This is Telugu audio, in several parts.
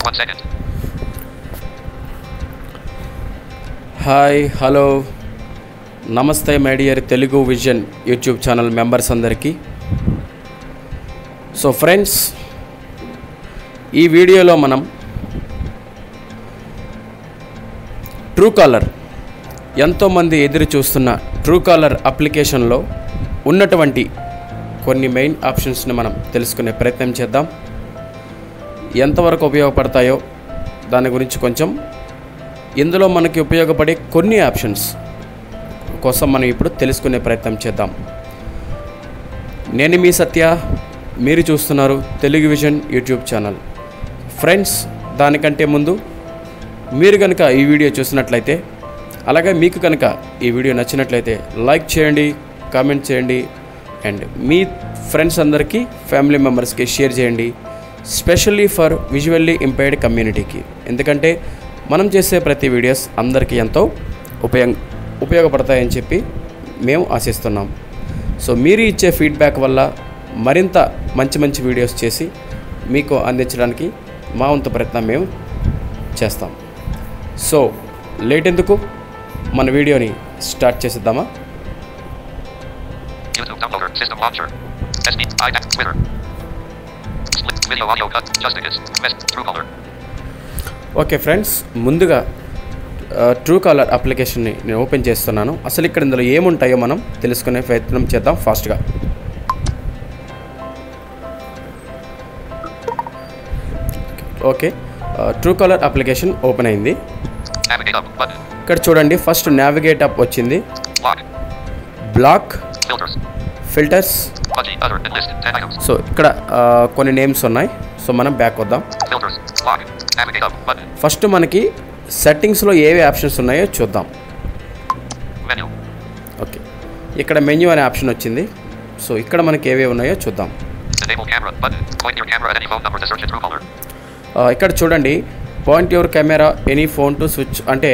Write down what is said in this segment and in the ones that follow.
One second. హాయ్ హలో నమస్తే my dear Telugu vision YouTube channel members అందరికీ సో ఫ్రెండ్స్ ఈ వీడియోలో మనం ట్రూ కాలర్ ఎంతోమంది ఎదురు చూస్తున్న ట్రూ కాలర్ అప్లికేషన్లో ఉన్నటువంటి కొన్ని మెయిన్ ఆప్షన్స్ని మనం తెలుసుకునే ప్రయత్నం చేద్దాం ఎంతవరకు ఉపయోగపడతాయో దాని గురించి కొంచెం ఇందులో మనకి ఉపయోగపడే కొన్ని ఆప్షన్స్ కోసం మనం ఇప్పుడు తెలుసుకునే ప్రయత్నం చేద్దాం నేను మీ సత్య మీరు చూస్తున్నారు Telugu vision YouTube channel friends దానికంటే ముందు మీరు కనుక ఈ వీడియో చూసినట్లయితే అలాగే మీకు కనుక ఈ వీడియో నచ్చినట్లయితే లైక్ చేయండి కామెంట్ చేయండి అండ్ మీ ఫ్రెండ్స్ అందరికీ ఫ్యామిలీ మెంబర్స్కి షేర్ చేయండి స్పెషల్లీ ఫర్ విజువల్లీ ఇంపైర్డ్ కమ్యూనిటీకి ఎందుకంటే మనం చేసే ప్రతి వీడియోస్ అందరికీ ఎంతో ఉపయోగ ఉపయోగపడతాయని చెప్పి మేము ఆశిస్తున్నాం సో మీరు ఇచ్చే ఫీడ్బ్యాక్ వల్ల మరింత మంచి మంచి వీడియోస్ చేసి మీకు అందించడానికి మా వంతు ప్రయత్నం మేము చేస్తాం సో లేట్ ఎందుకు మన వీడియోని స్టార్ట్ చేసేద్దామా YouTube downloader. System launcher. SD. iTac. Twitter. Split. Video audio cut. Justice. Mess. Truecaller. Okay friends ముందుగా ట్రూ కాలర్ అప్లికేషన్ని నేను ఓపెన్ చేస్తున్నాను అసలు ఇక్కడ ఇందులో ఏముంటాయో మనం తెలుసుకునే ప్రయత్నం చేద్దాం ఫాస్ట్గా okay Truecaller application open అయింది Navigate up. Button. ఇక్కడ చూడండి ఫస్ట్ నావిగేట్ అప్ వచ్చింది Lock. Block Filters. Filters Budgie. Other. And list. 10 items. So ఇక్కడ ఆ, కొన్ని నేమ్స్ ఉన్నాయి సో మనం బ్యాక్ వద్దాం Filters. Lock. Navigate up. Button. First మనకి సెట్టింగ్స్లో ఏవే ఆప్షన్స్ ఉన్నాయో చూద్దాం Menu. ఓకే ఇక్కడ మెన్యూ అనే ఆప్షన్ వచ్చింది సో ఇక్కడ మనకి ఏవే ఉన్నాయో చూద్దాం Enable camera. Button. Point your camera at any phone number to search a Truecaller. ఆ, ఇక్కడ చూడండి point your camera any phone to switch అంటే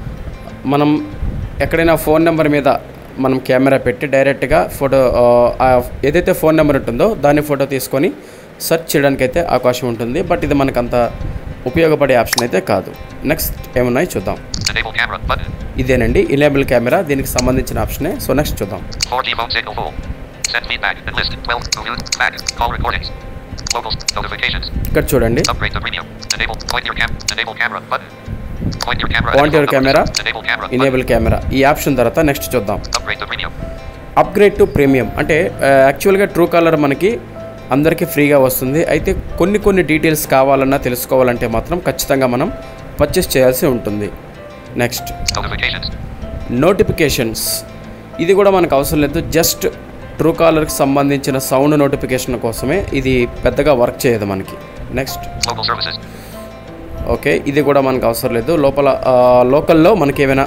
మనం ఎక్కడైనా ఫోన్ నెంబర్ మీద మనం కెమెరా పెట్టి డైరెక్ట్గా ఫోటో ఆ, ఆ ఏదైతే ఫోన్ నెంబర్ ఉంటుందో దాన్ని ఫోటో తీసుకొని సెర్చ్ చేయడానికి అయితే అవకాశం ఉంటుంది బట్ ఇది మనకు అంత ఉపయోగపడే ఆప్షన్ అయితే కాదు నెక్స్ట్ ఏమున్నాయి చూద్దాం Enable camera. Button. ఇదేనండి ఇనేబుల్ కెమెరా దీనికి సంబంధించిన ఆప్షనే సో నెక్స్ట్ చూద్దాం 4G phone signal full. Send feedback. And list. 12. To view. Back. Call recordings. Locals. Notifications. ఇక్కడ చూడండి Upgrade to premium. Enable. Point your cam. Enable camera. Button. Point your camera. at Point any your phone number to camera. search- Enable camera. Button. Enable camera ఈ ఆప్షన్ తర్వాత నెక్స్ట్ చూద్దాం Upgrade to premium. Upgrade to premium అంటే ఆ, యాక్చువల్గా ట్రూ కాలర్ మనకి అందరికీ ఫ్రీగా వస్తుంది అయితే కొన్ని కొన్ని డీటెయిల్స్ కావాలన్నా తెలుసుకోవాలంటే మాత్రం ఖచ్చితంగా మనం పర్చేస్ చేయాల్సి ఉంటుంది నెక్స్ట్ Notifications. నోటిఫికేషన్స్ ఇది కూడా మనకు అవసరం లేదు జస్ట్ ట్రూ కాలర్కి సంబంధించిన సౌండ్ నోటిఫికేషన్ కోసమే ఇది పెద్దగా వర్క్ చేయదు మనకి నెక్స్ట్ Local services. ఓకే ఇది కూడా మనకు అవసరం లేదు లోపల ఆ, లోకల్లో మనకి ఏమైనా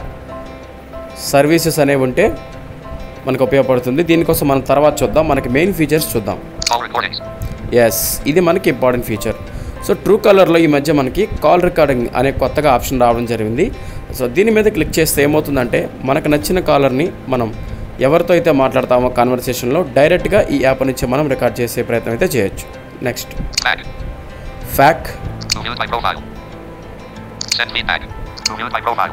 సర్వీసెస్ అనేవి ఉంటే మనకు ఉపయోగపడుతుంది దీనికోసం మనం తర్వాత చూద్దాం మనకి మెయిన్ ఫీచర్స్ చూద్దాం Call recordings. ఎస్ ఇది మనకి ఇంపార్టెంట్ ఫీచర్ సో ట్రూ కలర్లో ఈ మధ్య మనకి కాల్ రికార్డింగ్ అనే కొత్తగా ఆప్షన్ రావడం జరిగింది సో దీని మీద క్లిక్ చేస్తే ఏమవుతుందంటే మనకు నచ్చిన కాలర్ని మనం ఎవరితో అయితే మాట్లాడతామో కాన్వర్సేషన్లో డైరెక్ట్గా ఈ యాప్ నుంచి మనం రికార్డ్ చేసే ప్రయత్నం అయితే చేయొచ్చు నెక్స్ట్ Back. ఫ్యాక్ Who viewed my profile? Send feedback. Who viewed my profile?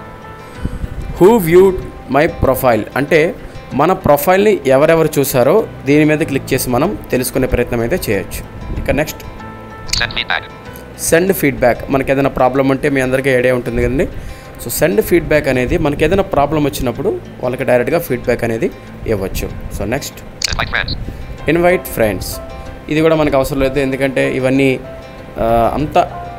Who viewed my profile అంటే మన ప్రొఫైల్ని ఎవరెవరు చూసారో దీని మీద క్లిక్ చేసి మనం తెలుసుకునే ప్రయత్నం అయితే చేయొచ్చు ఇక next Send feedback. Send feedback మనకి ఏదైనా ప్రాబ్లం ఉంటే మీ అందరికీ ఐడియా ఉంటుంది కదండి సో సెండ్ ఫీడ్బ్యాక్ అనేది మనకి ఏదైనా ప్రాబ్లం వచ్చినప్పుడు వాళ్ళకి డైరెక్ట్గా ఫీడ్బ్యాక్ అనేది ఇవ్వచ్చు so next Invite friends. Invite friends ఇది కూడా మనకు అవసరం లేదు ఎందుకంటే ఇవన్నీ ఆ, అంత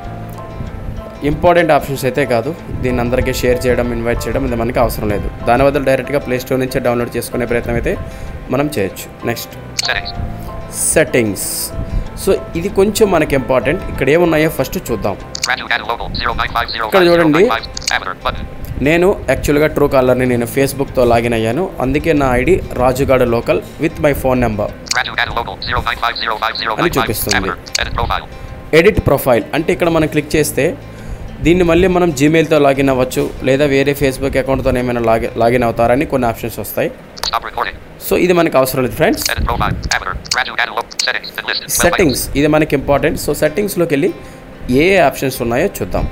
ఇంపార్టెంట్ ఆప్షన్స్ అయితే కాదు దీన్ని అందరికీ షేర్ చేయడం ఇన్వైట్ చేయడం ఇది మనకి అవసరం లేదు దాని బదులు డైరెక్ట్గా ప్లే స్టోర్ నుంచే డౌన్లోడ్ చేసుకునే ప్రయత్నం అయితే మనం చేయొచ్చు నెక్స్ట్ Settings. సెట్టింగ్స్ సో ఇది కొంచెం మనకి ఇంపార్టెంట్ ఇక్కడ ఏమున్నాయో ఫస్ట్ చూద్దాం Raju Gadu Local 0950 ఇక్కడ చూడండి. Avatar button. నేను యాక్చువల్గా ట్రూ కాలర్ని నేను ఫేస్బుక్తో లాగిన్ అయ్యాను అందుకే నా ఐడి రాజుగాడ local with my phone number Raju Gadu Local 09505095 అని చూపిస్తుంది. Avatar. Edit profile. Edit profile అంటే ఇక్కడ మనం క్లిక్ చేస్తే దీన్ని మళ్ళీ మనం జీమెయిల్తో లాగిన్ అవ్వచ్చు లేదా వేరే ఫేస్బుక్ అకౌంట్తో ఏమైనా లాగి లాగిన్ అవుతారని కొన్ని ఆప్షన్స్ వస్తాయి Stop recording. సో ఇది మనకు అవసరం లేదు friends Edit profile. Avatar. Raju Gadu Local settings and list. Web settings ఇది మనకి ఇంపార్టెంట్ సో సెట్టింగ్స్లోకి వెళ్ళి ఏ ఏ ఆప్షన్స్ ఉన్నాయో చూద్దాం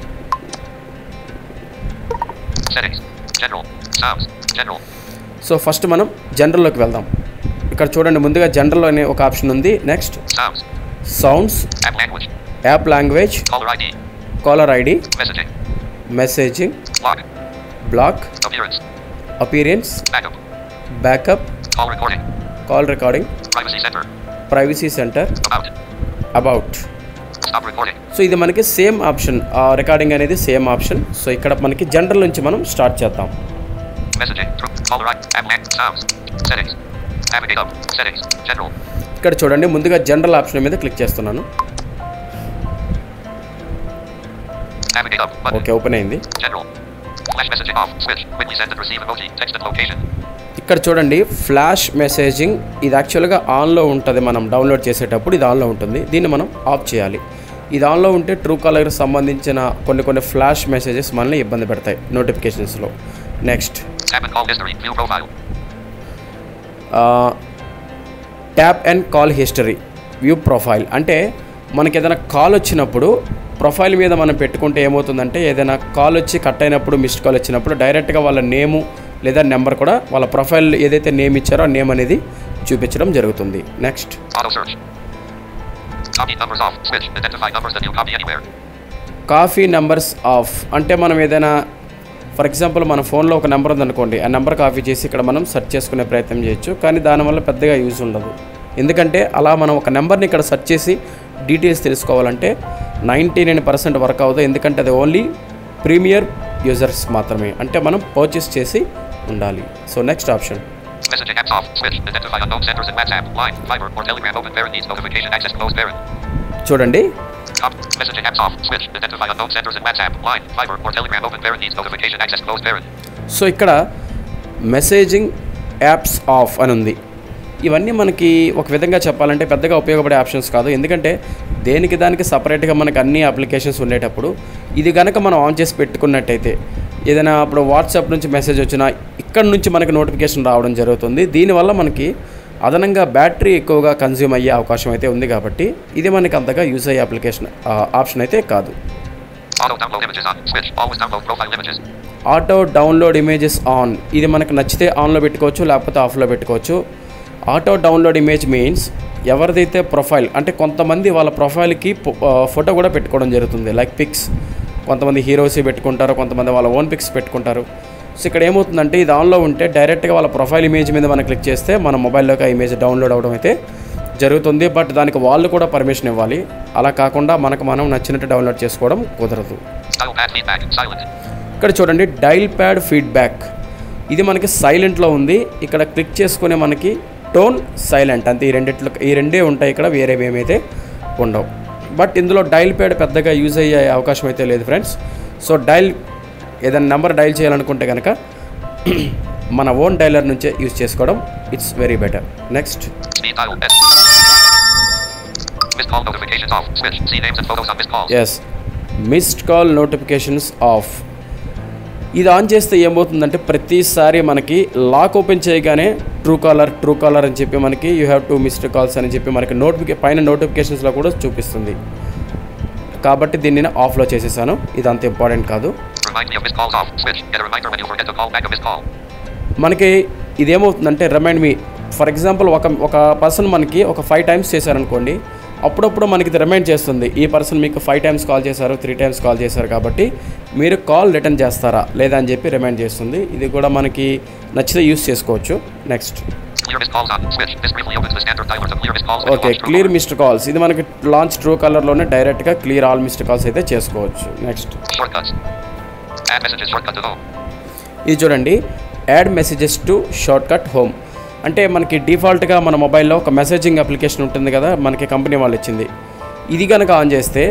Settings. General. Sounds. General. So first మనం జనరల్లోకి వెళ్దాం ఇక్కడ చూడండి ముందుగా జనరల్ అనే ఒక ఆప్షన్ ఉంది next Sounds. Sounds App language. App language Caller ID. Caller ID Messaging. Messaging Log. Block Appearance. Appearance Backup. Backup Call recording. Call recording Privacy center. Privacy centre About. About Stop recording. So ఇది మనకి సేమ్ ఆప్షన్ రికార్డింగ్ అనేది సేమ్ ఆప్షన్ సో ఇక్కడ మనకి జనరల్ నుంచి మనం స్టార్ట్ చేద్దాం Messaging. True. Caller ID. App lang- Sounds. Settings. Navigate up. Settings. General. ఇక్కడ చూడండి ముందుగా జనరల్ ఆప్షన్ మీద క్లిక్ చేస్తున్నాను Navigate up. Button. Okay open అయింది General. Flash messaging off. Switch. Quickly send and receive emoji. Text and location. ఇక్కడ చూడండి ఫ్లాష్ మెసేజింగ్ ఇది యాక్చువల్గా ఆన్లో ఉంటుంది మనం డౌన్లోడ్ చేసేటప్పుడు ఇది ఆన్లో ఉంటుంది దీన్ని మనం ఆఫ్ చేయాలి ఇది ఆన్లో ఉంటే ట్రూ కాలర్కి సంబంధించిన కొన్ని కొన్ని ఫ్లాష్ మెసేజెస్ మనల్ని ఇబ్బంది పెడతాయి నోటిఫికేషన్స్లో next Tap and call history. View profile. Tap and call history view profile అంటే మనకి ఏదైనా కాల్ వచ్చినప్పుడు ప్రొఫైల్ మీద మనం పెట్టుకుంటే ఏమవుతుందంటే ఏదైనా కాల్ వచ్చి కట్ అయినప్పుడు మిస్డ్ కాల్ వచ్చినప్పుడు డైరెక్ట్గా వాళ్ళ నేము లేదా నెంబర్ కూడా వాళ్ళ ప్రొఫైల్ ఏదైతే నేమ్ ఇచ్చారో ఆ నేమ్ అనేది చూపించడం జరుగుతుంది next Auto search. Copy numbers off. Switch. Identify numbers that you copy anywhere. Copy numbers off అంటే మనం ఏదైనా ఫర్ ఎగ్జాంపుల్ మన ఫోన్లో ఒక నెంబర్ ఉందనుకోండి ఆ నెంబర్ కాపీ చేసి ఇక్కడ మనం సెర్చ్ చేసుకునే ప్రయత్నం చేయొచ్చు కానీ దానివల్ల పెద్దగా యూజ్ ఉండదు ఎందుకంటే అలా మనం ఒక నెంబర్ని ఇక్కడ సెర్చ్ చేసి డీటెయిల్స్ తెలుసుకోవాలంటే నైంటీ నైన్ పర్సెంట్ వర్క్ అవుతుంది ఎందుకంటే అది ఓన్లీ ప్రీమియర్ యూజర్స్ మాత్రమే అంటే మనం పర్చేస్ చేసి ఉండాలి so next option Messaging apps off. Switch. Identify unknown senders in WhatsApp, Line, Viber, or Telegram. Open parent needs notification access. Close parent. చూడండి Cop. Messaging apps off. Switch. Identify unknown senders in WhatsApp, Line, Viber, or Telegram. Open parent needs notification access. Close parent. సో ఇక్కడ మెసేజింగ్ యాప్స్ ఆఫ్ అని ఉంది ఇవన్నీ మనకి ఒక విధంగా చెప్పాలంటే పెద్దగా ఉపయోగపడే ఆప్షన్స్ కాదు ఎందుకంటే దేనికి దానికి సపరేట్గా మనకి అన్ని అప్లికేషన్స్ ఉండేటప్పుడు ఇది కనుక మనం ఆన్ చేసి పెట్టుకున్నట్టయితే ఏదైనా అప్పుడు వాట్సాప్ నుంచి మెసేజ్ వచ్చినా ఇక్కడ నుంచి మనకి నోటిఫికేషన్ రావడం జరుగుతుంది దీనివల్ల మనకి అదనంగా బ్యాటరీ ఎక్కువగా కన్జ్యూమ్ అయ్యే అవకాశం అయితే ఉంది కాబట్టి ఇది మనకి అంతగా యూజ్ అయ్యే అప్లికేషన్ ఆప్షన్ అయితే కాదు Auto download images on. Switch. Always download profile images. Auto download images on ఇది మనకు నచ్చితే ఆన్లో పెట్టుకోవచ్చు లేకపోతే ఆఫ్లో పెట్టుకోవచ్చు ఆటో డౌన్లోడ్ ఇమేజ్ మీన్స్ ఎవరిదైతే ప్రొఫైల్ అంటే కొంతమంది వాళ్ళ ప్రొఫైల్కి ఫోటో కూడా పెట్టుకోవడం జరుగుతుంది లైక్ పిక్స్ కొంతమంది హీరోస్ పెట్టుకుంటారు కొంతమంది వాళ్ళ ఓన్ పిక్స్ పెట్టుకుంటారు సో ఇక్కడ ఏమవుతుందంటే ఇది ఆన్లో ఉంటే డైరెక్ట్గా వాళ్ళ ప్రొఫైల్ ఇమేజ్ మీద మనం క్లిక్ చేస్తే మన మొబైల్లోకి ఆ ఇమేజ్ డౌన్లోడ్ అవ్వడం అయితే జరుగుతుంది బట్ దానికి వాళ్ళు కూడా పర్మిషన్ ఇవ్వాలి అలా కాకుండా మనకు మనం నచ్చినట్టు డౌన్లోడ్ చేసుకోవడం కుదరదు Dial pad feedback. Silent. ఇక్కడ చూడండి డైల్ ప్యాడ్ ఫీడ్బ్యాక్ ఇది మనకి సైలెంట్లో ఉంది ఇక్కడ క్లిక్ చేసుకునే మనకి టోన్ సైలెంట్ అంతే ఈ రెండిట్లో ఈ రెండే ఉంటాయి ఇక్కడ వేరే ఏమైతే ఉండవు బట్ ఇందులో డైల్ ప్యాడ్ పెద్దగా యూజ్ అయ్యే అవకాశం అయితే లేదు ఫ్రెండ్స్ సో డైల్ ఏదైనా నెంబర్ డైల్ చేయాలనుకుంటే కనుక మన ఓన్ డైలర్ నుంచే యూజ్ చేసుకోవడం it's very better next Speed dial. S. Missed call notifications off. Switch. See names and photos on missed calls. Yes missed call notifications off ఇది ఆన్ చేస్తే ఏమవుతుందంటే ప్రతిసారి మనకి లాక్ ఓపెన్ చేయగానే ట్రూ కాలర్ ట్రూ కాలర్ అని చెప్పి మనకి you have two missed calls అని చెప్పి మనకి నోటిఫికే పైన నోటిఫికేషన్స్లో కూడా చూపిస్తుంది కాబట్టి దీన్ని నేను ఆఫ్లో చేసేసాను ఇది అంత ఇంపార్టెంట్ కాదు Remind me of missed calls off. Switch. Get a reminder when you forget to call back a missed call. మనకి ఇదేమవుతుందంటే రిమైండ్ మీ ఫర్ ఎగ్జాంపుల్ ఒక ఒక పర్సన్ మనకి ఒక ఫైవ్ టైమ్స్ చేశారనుకోండి అప్పుడప్పుడు మనకి ఇది రిమైండ్ చేస్తుంది ఈ పర్సన్ మీకు ఫైవ్ టైమ్స్ కాల్ చేశారు త్రీ టైమ్స్ కాల్ చేశారు కాబట్టి మీరు కాల్ రిటర్న్ చేస్తారా లేదా అని చెప్పి రిమైండ్ చేస్తుంది ఇది కూడా మనకి నచ్చితే యూస్ చేసుకోవచ్చు next Clear missed calls on. Switch. This briefly opens the standard dialer to clear missed calls. when you okay launch True clear Caller. Missed calls ఇది మనకి లాంచ్ ట్రూ కలర్లోనే డైరెక్ట్గా క్లియర్ ఆల్ మిస్డ్ కాల్స్ అయితే చేసుకోవచ్చు next Shortcuts. Add messages shortcut to home. ఇది చూడండి add messages to shortcut home అంటే మనకి డిఫాల్ట్గా మన మొబైల్లో ఒక మెసేజింగ్ అప్లికేషన్ ఉంటుంది కదా మనకి కంపెనీ వాళ్ళు ఇచ్చింది ఇది కనుక ఆన్ చేస్తే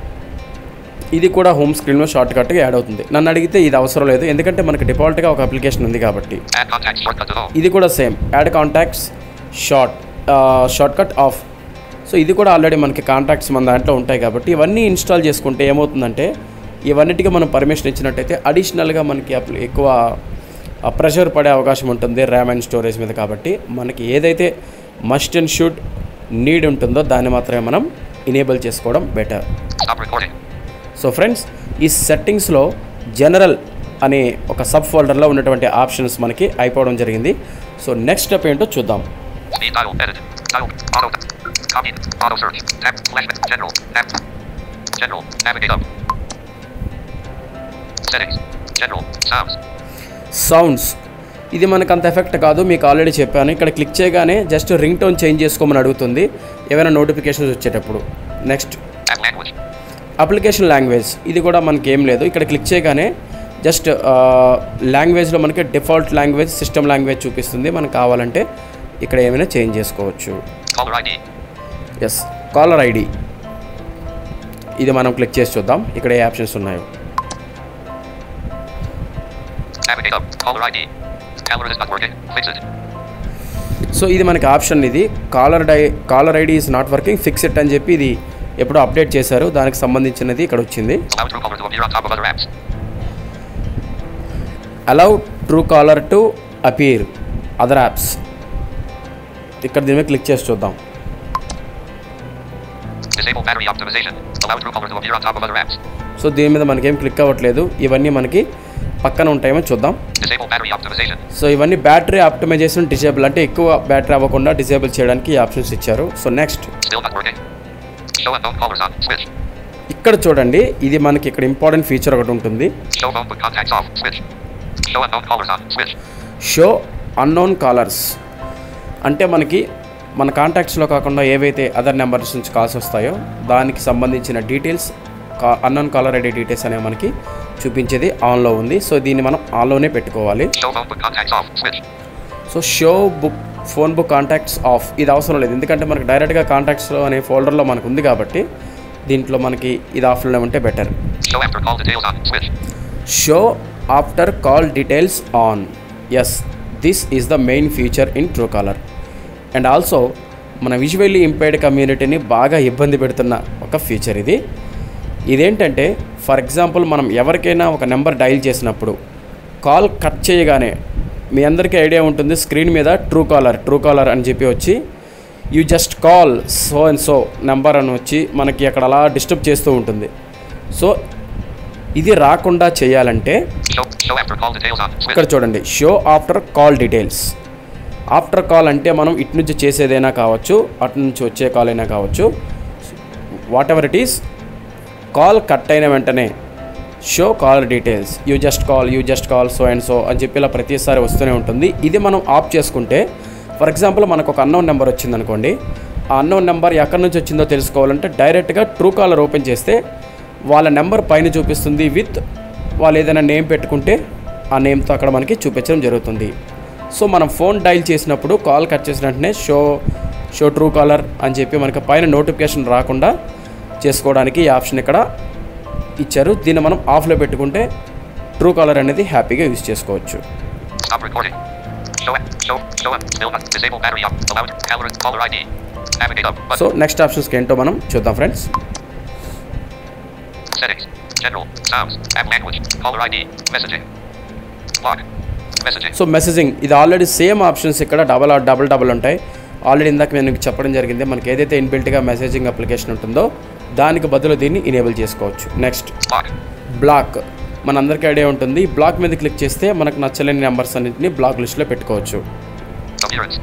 ఇది కూడా హోమ్ స్క్రీన్లో షార్ట్ కట్గా యాడ్ అవుతుంది నన్ను అడిగితే ఇది అవసరం లేదు ఎందుకంటే మనకి డిఫాల్ట్గా ఒక అప్లికేషన్ ఉంది కాబట్టి Add contacts shortcut to home. ఇది కూడా same add contacts short shortcut off so ఇది కూడా ఆల్రెడీ మనకి కాంటాక్ట్స్ మన దాంట్లో ఉంటాయి కాబట్టి ఇవన్నీ ఇన్స్టాల్ చేసుకుంటే ఏమవుతుందంటే ఇవన్నిటికీ మనం పర్మిషన్ ఇచ్చినట్టయితే అడిషనల్గా మనకి అప్లి- ఎక్కువ ప్రెషర్ పడే అవకాశం ఉంటుంది ర్యామ్ అండ్ స్టోరేజ్ మీద కాబట్టి మనకి ఏదైతే మస్ట్ అండ్ షుడ్ నీడ్ ఉంటుందో దాన్ని మాత్రమే మనం ఇనేబుల్ చేసుకోవడం better Stop recording. So friends ఈ సెట్టింగ్స్లో జనరల్ అనే ఒక సబ్ ఫోల్డర్లో ఉన్నటువంటి ఆప్షన్స్ మనకి అయిపోవడం జరిగింది సో నెక్స్ట్ స్టెప్ ఏంటో చూద్దాం Speed dial. Edit. Dial. Auto. Copy. Auto search. Tab. Flash. General. Tab. General. Navigate up. Settings. General. Sounds. Sounds ఇది మనకు అంత ఎఫెక్ట్ కాదు మీకు ఆల్రెడీ చెప్పాను ఇక్కడ క్లిక్ చేయగానే జస్ట్ రింగ్ టోన్ చేంజ్ చేసుకోమని అడుగుతుంది ఏమైనా నోటిఫికేషన్స్ వచ్చేటప్పుడు next App language. Application language ఇది కూడా మనకి ఏం లేదు ఇక్కడ క్లిక్ చేయగానే జస్ట్ లాంగ్వేజ్లో మనకి డిఫాల్ట్ లాంగ్వేజ్ సిస్టమ్ లాంగ్వేజ్ చూపిస్తుంది మనకు కావాలంటే ఇక్కడ ఏమైనా చేంజ్ చేసుకోవచ్చు Caller ID. Yes caller ID ఇది మనం క్లిక్ చేసి చూద్దాం ఇక్కడ ఏ ఆప్షన్స్ ఉన్నాయో Navigate up. Caller ID. Caller is not working. Fix it. So ఇది మనకి ఆప్షన్ ఇది కాలర్ డై caller ID is not working fix it అని చెప్పి ఇది ఎప్పుడో అప్డేట్ చేశారు దానికి సంబంధించినది ఇక్కడ వచ్చింది Allow Truecaller to appear on top of other apps. Allow Truecaller to appear other apps ఇక్కడ దీని మీద క్లిక్ చేసి చూద్దాం Disable battery optimization. Allow Truecaller to appear on top of other apps. So దీని మీద మనకేం క్లిక్ అవ్వట్లేదు ఇవన్నీ మనకి పక్కన ఉంటాయేమో చూద్దాం Disable battery optimization. సో ఇవన్నీ బ్యాటరీ ఆప్టిమైజేషన్ డిజేబుల్ అంటే ఎక్కువ బ్యాటరీ అవ్వకుండా డిజేబుల్ చేయడానికి ఈ ఆప్షన్స్ ఇచ్చారు so next Still not working. Show unknown callers on. Switch. ఇక్కడ చూడండి ఇది మనకి ఇక్కడ ఇంపార్టెంట్ ఫీచర్ ఒకటి ఉంటుంది Show phone book contacts off. Switch. Show unknown callers on. Switch. Show unknown callers అంటే మనకి మన కాంటాక్ట్స్లో కాకుండా ఏవైతే అదర్ నెంబర్స్ నుంచి కాల్స్ వస్తాయో దానికి సంబంధించిన డీటెయిల్స్ కా అన్నోన్ కాలర్ ఐడి డీటెయిల్స్ అనేవి మనకి చూపించేది ఆన్లో ఉంది సో దీన్ని మనం ఆన్లోనే పెట్టుకోవాలి Show phone book contacts off. Switch. So show book phone book contacts off ఇది అవసరం లేదు ఎందుకంటే మనకి డైరెక్ట్గా కాంటాక్ట్స్లో అనే ఫోల్డర్లో మనకు ఉంది కాబట్టి దీంట్లో మనకి ఇది ఆఫ్లో ఉంటే better Show after call details on. Switch. Show after call details on yes this is the main feature in Truecaller and also మన విజువల్లీ ఇంపైర్డ్ కమ్యూనిటీని బాగా ఇబ్బంది పెడుతున్న ఒక ఫీచర్ ఇది ఇదేంటంటే ఫర్ ఎగ్జాంపుల్ మనం ఎవరికైనా ఒక నెంబర్ డైల్ చేసినప్పుడు కాల్ కట్ చేయగానే మీ అందరికీ ఐడియా ఉంటుంది స్క్రీన్ మీద ట్రూ కాలర్ ట్రూ కాలర్ అని చెప్పి వచ్చి you just call so and so number అని వచ్చి మనకి అక్కడ అలా డిస్టర్బ్ చేస్తూ ఉంటుంది సో ఇది రాకుండా చేయాలంటే Show show after call details on. Switch. ఇక్కడ చూడండి show after call details after call అంటే మనం ఇటు నుంచి చేసేదైనా కావచ్చు అటు నుంచి వచ్చే కాల్ అయినా కావచ్చు whatever it is call cut అయిన వెంటనే show call details you just call you just call so and so అని చెప్పి ఇలా ప్రతిసారి వస్తూనే ఉంటుంది ఇది మనం ఆఫ్ చేసుకుంటే ఫర్ ఎగ్జాంపుల్ మనకు ఒక అన్నోన్ నెంబర్ వచ్చిందనుకోండి ఆ అన్నోన్ నెంబర్ ఎక్కడి నుంచి వచ్చిందో తెలుసుకోవాలంటే డైరెక్ట్గా ట్రూ కాలర్ ఓపెన్ చేస్తే వాళ్ళ నెంబర్ పైన చూపిస్తుంది విత్ వాళ్ళు ఏదైనా నేమ్ పెట్టుకుంటే ఆ నేమ్తో అక్కడ మనకి చూపించడం జరుగుతుంది సో మనం ఫోన్ డైల్ చేసినప్పుడు కాల్ కట్ చేసిన వెంటనే షో షో ట్రూ కాలర్ అని చెప్పి మనకి పైన నోటిఫికేషన్ రాకుండా చేసుకోవడానికి ఈ ఆప్షన్ ఇక్కడ ఇచ్చారు దీన్ని మనం ఆఫ్లో పెట్టుకుంటే ట్రూ కాలర్ అనేది హ్యాపీగా యూజ్ చేసుకోవచ్చు Stop recording. Show show show up. Still not. Disable battery up. Allowed. Caller caller ID. Navigate up. So Button. Next ఆప్షన్స్కి ఏంటో మనం చూద్దాం friends Settings. General. Sounds. App language. Caller ID. Messaging. Block. Messaging. So messaging ఇది ఆల్రెడీ సేమ్ ఆప్షన్స్ ఇక్కడ డబల్ డబల్ డబల్ ఉంటాయి ఆల్రెడీ ఇందాక నేను మీకు చెప్పడం జరిగింది మనకి ఏదైతే ఇన్బిల్ట్గా మెసేజింగ్ అప్లికేషన్ ఉంటుందో దానికి బదులు దీన్ని ఇనేబుల్ చేసుకోవచ్చు నెక్స్ట్ Block. బ్లాక్ మనందరికీ ఐడియా ఉంటుంది బ్లాక్ మీద క్లిక్ చేస్తే మనకు నచ్చలేని నెంబర్స్ అన్నింటినీ బ్లాక్ లిస్ట్లో పెట్టుకోవచ్చు Appearance.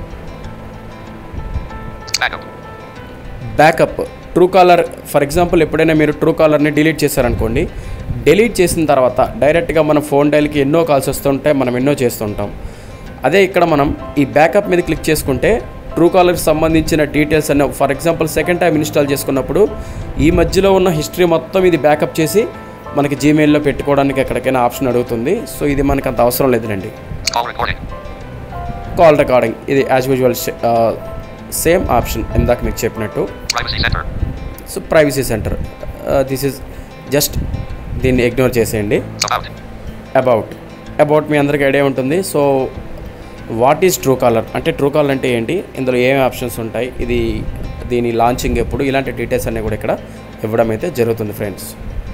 Backup. Backup Truecaller for example ఎప్పుడైనా మీరు ట్రూ కాలర్ని డిలీట్ చేశారనుకోండి డిలీట్ చేసిన తర్వాత డైరెక్ట్గా మన ఫోన్ డైల్కి ఎన్నో కాల్స్ వస్తుంటాయి మనం ఎన్నో చేస్తుంటాం అదే ఇక్కడ మనం ఈ బ్యాకప్ మీద క్లిక్ చేసుకుంటే ట్రూ కాలర్కి సంబంధించిన డీటెయిల్స్ అన్న for example second time install చేసుకున్నప్పుడు ఈ మధ్యలో ఉన్న హిస్టరీ మొత్తం ఇది బ్యాకప్ చేసి మనకి జీమెయిల్లో పెట్టుకోవడానికి ఎక్కడికైనా ఆప్షన్ అడుగుతుంది సో ఇది మనకు అంత అవసరం లేదునండి Call recording. కాల్ రికార్డింగ్ ఇది యాజ్ యూజువల్ సేమ్ ఆప్షన్ ఇందాక మీకు చెప్పినట్టు Privacy center. So privacy centre this is just దీన్ని ఇగ్నోర్ చేసేయండి About. అబౌట్ అబౌట్ మీ అందరికీ ఐడియా ఉంటుంది so what is Truecaller అంటే ట్రూ కాలర్ అంటే ఏంటి ఇందులో ఏమేమి ఆప్షన్స్ ఉంటాయి ఇది దీని లాంచింగ్ ఎప్పుడు ఇలాంటి డీటెయిల్స్ అన్నీ కూడా ఇక్కడ ఇవ్వడం అయితే జరుగుతుంది friends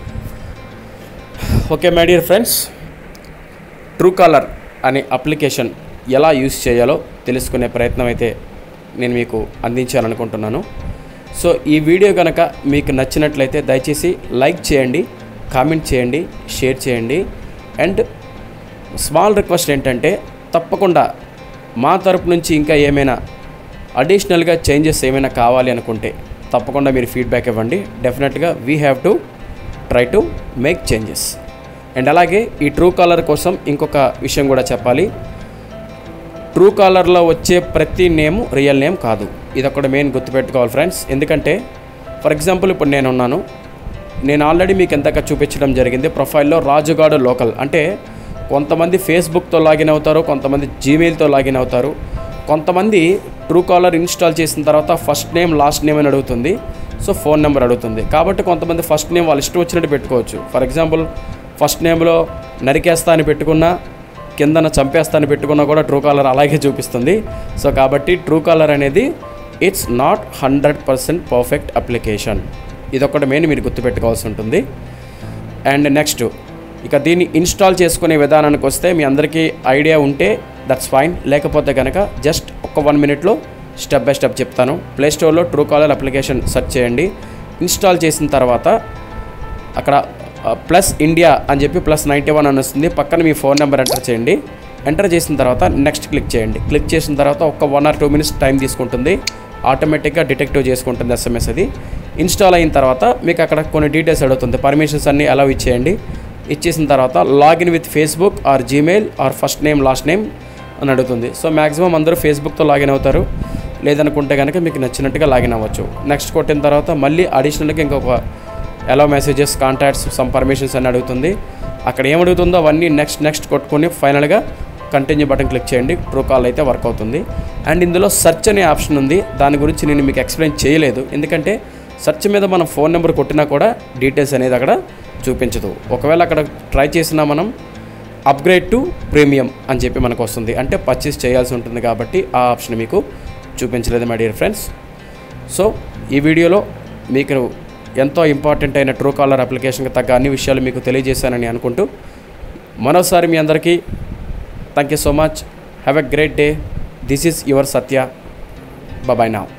okay my dear friends Truecaller అనే అప్లికేషన్ ఎలా యూస్ చేయాలో తెలుసుకునే ప్రయత్నం అయితే నేను మీకు అందించాలనుకుంటున్నాను సో ఈ వీడియో కనుక మీకు నచ్చినట్లయితే దయచేసి లైక్ చేయండి కామెంట్ చేయండి షేర్ చేయండి అండ్ స్మాల్ రిక్వెస్ట్ ఏంటంటే తప్పకుండా మా తరపు నుంచి ఇంకా ఏమైనా అడిషనల్గా చేంజెస్ ఏమైనా కావాలి అనుకుంటే తప్పకుండా మీరు ఫీడ్బ్యాక్ ఇవ్వండి డెఫినెట్గా we have to try to make changes and అలాగే ఈ ట్రూ కాలర్ కోసం ఇంకొక విషయం కూడా చెప్పాలి ట్రూ కాలర్లో వచ్చే ప్రతి నేమ్ రియల్ నేమ్ కాదు ఇది ఒకటి మెయిన్ గుర్తుపెట్టుకోవాలి ఫ్రెండ్స్ ఎందుకంటే ఫర్ ఎగ్జాంపుల్ ఇప్పుడు నేను ఉన్నాను నేను ఆల్రెడీ మీకు ఎంతగా చూపించడం జరిగింది ప్రొఫైల్లో రాజుగాడు లోకల్ అంటే కొంతమంది ఫేస్బుక్తో లాగిన్ అవుతారు కొంతమంది జీమెయిల్తో లాగిన్ అవుతారు కొంతమంది ట్రూ కాలర్ ఇన్స్టాల్ చేసిన తర్వాత ఫస్ట్ నేమ్ లాస్ట్ నేమ్ అని అడుగుతుంది సో ఫోన్ నెంబర్ అడుగుతుంది కాబట్టి కొంతమంది ఫస్ట్ నేమ్ వాళ్ళు ఇష్టం వచ్చినట్టు పెట్టుకోవచ్చు ఫర్ ఎగ్జాంపుల్ ఫస్ట్ నేమ్లో నరికేస్తా అని పెట్టుకున్నా కిందన చంపేస్తా అని పెట్టుకున్నా కూడా ట్రూ కాలర్ అలాగే చూపిస్తుంది సో కాబట్టి ట్రూ కాలర్ అనేది it's not hundred percent perfect application ఇదొకటి మెయిన్ మీరు గుర్తుపెట్టుకోవాల్సి ఉంటుంది అండ్ నెక్స్ట్ ఇక దీన్ని ఇన్స్టాల్ చేసుకునే విధానానికి వస్తే మీ అందరికీ ఐడియా ఉంటే దట్స్ ఫైన్ లేకపోతే కనుక జస్ట్ ఒక వన్ మినిట్లో స్టెప్ బై స్టెప్ చెప్తాను ప్లే స్టోర్లో ట్రూ కాలర్ అప్లికేషన్ సెర్చ్ చేయండి ఇన్స్టాల్ చేసిన తర్వాత అక్కడ ప్లస్ ఇండియా అని చెప్పి ప్లస్ నైంటీ వన్ అని వస్తుంది పక్కన మీ ఫోన్ నెంబర్ ఎంటర్ చేయండి ఎంటర్ చేసిన తర్వాత నెక్స్ట్ క్లిక్ చేయండి క్లిక్ చేసిన తర్వాత ఒక one or two minutes time తీసుకుంటుంది ఆటోమేటిక్గా డిటెక్టివ్ చేసుకుంటుంది ఎస్ఎంఎస్ అది ఇన్స్టాల్ అయిన తర్వాత మీకు అక్కడ కొన్ని డీటెయిల్స్ అడుగుతుంది పర్మిషన్స్ అన్నీ అలా ఇచ్చేయండి ఇచ్చేసిన తర్వాత login with Facebook or Gmail or first name last name అని అడుగుతుంది సో మ్యాక్సిమం అందరూ ఫేస్బుక్తో లాగిన్ అవుతారు లేదనుకుంటే కనుక మీకు నచ్చినట్టుగా లాగిన్ అవ్వచ్చు నెక్స్ట్ కొట్టిన తర్వాత మళ్ళీ అడిషనల్గా ఇంకొక ఎలా మెసేజెస్ కాంటాక్ట్స్ సమ్ పర్మిషన్స్ అని అడుగుతుంది అక్కడ ఏం అడుగుతుందో అవన్నీ నెక్స్ట్ నెక్స్ట్ కొట్టుకొని ఫైనల్గా కంటిన్యూ బటన్ క్లిక్ చేయండి ట్రూ కాల్ అయితే వర్క్ అవుతుంది అండ్ ఇందులో సెర్చ్ అనే ఆప్షన్ ఉంది దాని గురించి నేను మీకు ఎక్స్ప్లెయిన్ చేయలేదు ఎందుకంటే సెర్చ్ మీద మనం ఫోన్ నెంబర్ కొట్టినా కూడా డీటెయిల్స్ అనేది అక్కడ చూపించదు ఒకవేళ అక్కడ ట్రై చేసినా మనం అప్గ్రేడ్ టు ప్రీమియం అని చెప్పి మనకు వస్తుంది అంటే పర్చేస్ చేయాల్సి ఉంటుంది కాబట్టి ఆ ఆప్షన్ మీకు చూపించలేదు మై డియర్ ఫ్రెండ్స్ సో ఈ వీడియోలో మీకు ఎంతో ఇంపార్టెంట్ అయిన ట్రూ కాలర్ అప్లికేషన్కి తగ్గ అన్ని విషయాలు మీకు తెలియజేశానని అనుకుంటూ మరోసారి మీ అందరికీ thank you so much have a great day this is your Satya boy నా